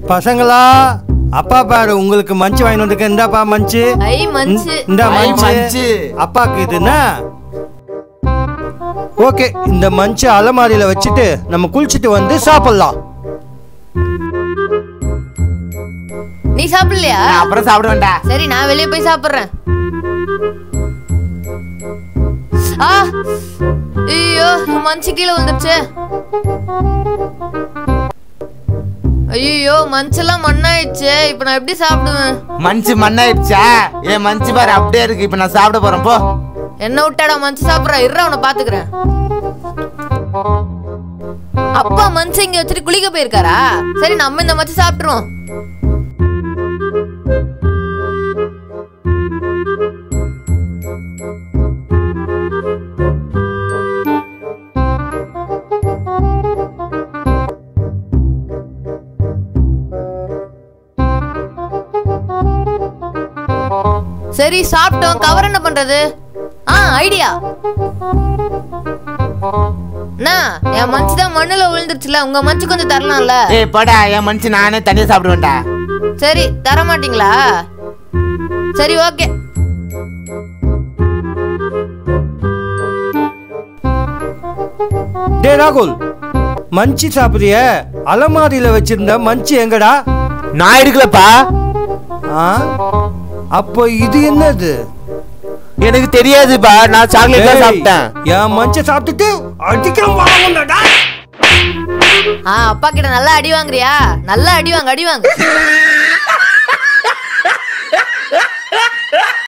பசங்களா அப்பா பாரு உங்களுக்கு மஞ்சு வாங்கி வந்துருக்க இந்தாப்பா மஞ்சு ஐ மஞ்சு இந்த ஐ, மஞ்சு மஞ்சு. அப்பாக்கு இதுன்னா ஓகே இந்த மஞ்சு அலமாரியில வச்சுட்டு நம்ம குளிச்சுட்டு வந்து சாப்பிடலாம் நீ சாப்பிடலையா நான் அப்புறம் சாப்பிடுவேன்டா சரி நான் வெளியே போய் சாப்பிடுறேன் ஆ ஐயோ மஞ்சு கீழே வந்துருச்சு ஐயோ மஞ்செல்லாம் மண்ணாயிடுச்சு இப்போ நான் எப்படி சாப்பிடுவேன் மஞ்சு மண்ணாயிடுச்சா ஏன் மஞ்சு பாரு அப்படியே இருக்கு இப்ப நான் சாப்பிட போறேன் போ என்ன விட்டாடா மஞ்சு சாப்பிட்றேன் இருற அவனை பாத்துக்கிறேன் அப்பா மஞ்சு இங்க வச்சுட்டு குளிக்க போயிருக்காரா சரி நம்ம இந்த மஞ்சு சாப்பிட்டுருவோம் சரி சாப்பிட்டோம் கவர் என்ன பண்றது ஆ ஐடியா அண்ணா என் மஞ்சு தான் மண்ணுல விழுந்துருச்சுல உங்க மஞ்சு கொஞ்சம் தரலாம்ல ஏய் போடா என் மனுச்சு நானே தனியா சாப்பிடுவேன்டா சரி தர மாட்டீங்களா சரி ஓகே டே ராகுல் மஞ்சு சாப்பிடுறிய அலமாரியில வச்சிருந்த மஞ்சு எங்கடா நான் எடுக்கலப்பா ஆ அப்போ இது என்னது எனக்கு தெரியாதுப்பா நான் சாக்லேட் தான் டேய், சாப்பிட்டேன் என் மஞ்சை சாப்பிட்டுட்டு அடிக்கிறோம் ஆ அப்பா கிட்ட நல்லா அடி வாங்குறியா நல்லா அடி வாங்க அடி வாங்க